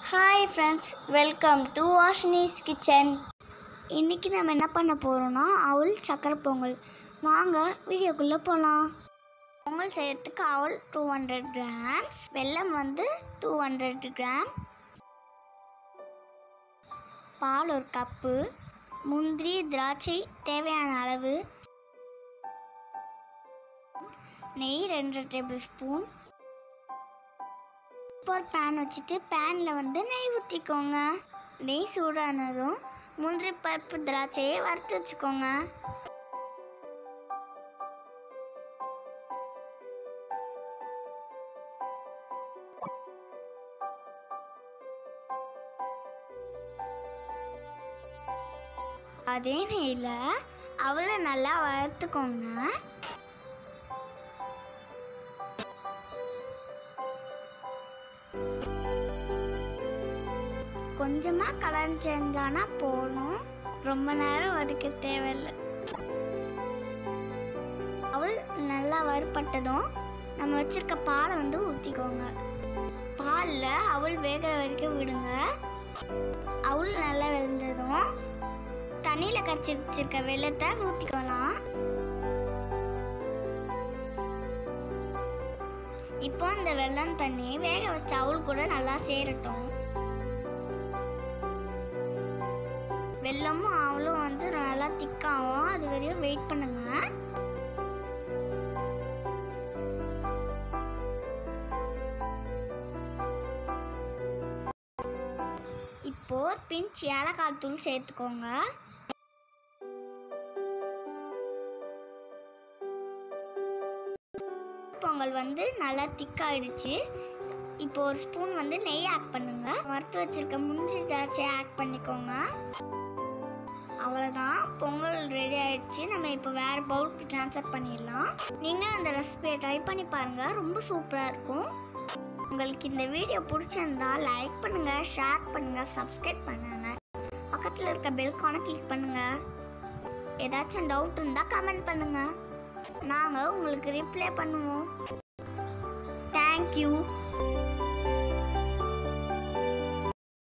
hi friends welcome to வாஷினிஸ் kitchen இன்றைக்கி நம்ம என்ன பண்ண போகிறோம்னா அவல் சக்கரை பொங்கல் வாங்க வீடியோக்குள்ளே போகலாம் பொங்கல் செய்யறதுக்கு அவல் டூ ஹண்ட்ரட் கிராம்ஸ் வெல்லம் வந்து டூ ஹண்ட்ரட் கிராம் பால் ஒரு கப்பு முந்திரி திராட்சை தேவையான அளவு நெய் ரெண்டு டேபிள் ஸ்பூன் இப்போ ஒரு பேன் வச்சுட்டு பேனில் வந்து நெய் ஊற்றிக்கோங்க நெய் சூடானதும் முந்திரி பருப்பு திராட்சையை வறுத்து வச்சுக்கோங்க அதே நெய்யில் அவளை நல்லா வறுத்துக்கோங்க கொஞ்சமாக கலந்து செஞ்சானா போதும் ரொம்ப நேரம் வதக்க தேவையில்லை அவள் நல்லா வறுப்பட்டதும் நம்ம வச்சிருக்க பாலை வந்து ஊற்றிக்கோங்க பாலில் அவள் வேகிற வரைக்கும் விடுங்க அவள் நல்லா வெந்ததும் தண்ணியில் கரைச்சி வச்சிருக்க வெள்ளத்தை ஊற்றிக்கலாம் இப்போ இந்த வெள்ளம் தண்ணி வேக வச்ச அவள் கூட நல்லா சேரட்டும் வெள்ளமும் அவளும் வந்து நல்லா திக்காகும் அது வரையும் வெயிட் பண்ணுங்க இப்போ ஒரு பிஞ்ச் ஏலக்காய் தூள் சேர்த்துக்கோங்க பொங்கல் வந்து நல்லா திக்காயிடுச்சு இப்போ ஒரு ஸ்பூன் வந்து நெய் ஆட் பண்ணுங்க வறுத்து வச்சிருக்க முந்திரி திராட்சையை ஆட் பண்ணிக்கோங்க அவ்வளோதான் பொங்கல் ரெடி ஆயிடுச்சு நம்ம இப்போ வேறு பவுலுக்கு ட்ரான்ஸ்ஃபர் பண்ணிடலாம் நீங்கள் அந்த ரெசிபியை ட்ரை பண்ணி பாருங்கள் ரொம்ப சூப்பராக இருக்கும் உங்களுக்கு இந்த வீடியோ பிடிச்சிருந்தா லைக் பண்ணுங்கள் ஷேர் பண்ணுங்கள் சப்ஸ்கிரைப் பண்ணுங்க பக்கத்தில் இருக்க பெல்கானை கிளிக் பண்ணுங்கள் ஏதாச்சும் டவுட் இருந்தால் கமெண்ட் பண்ணுங்கள் நாங்கள் உங்களுக்கு ரிப்ளை பண்ணுவோம் தேங்க்யூ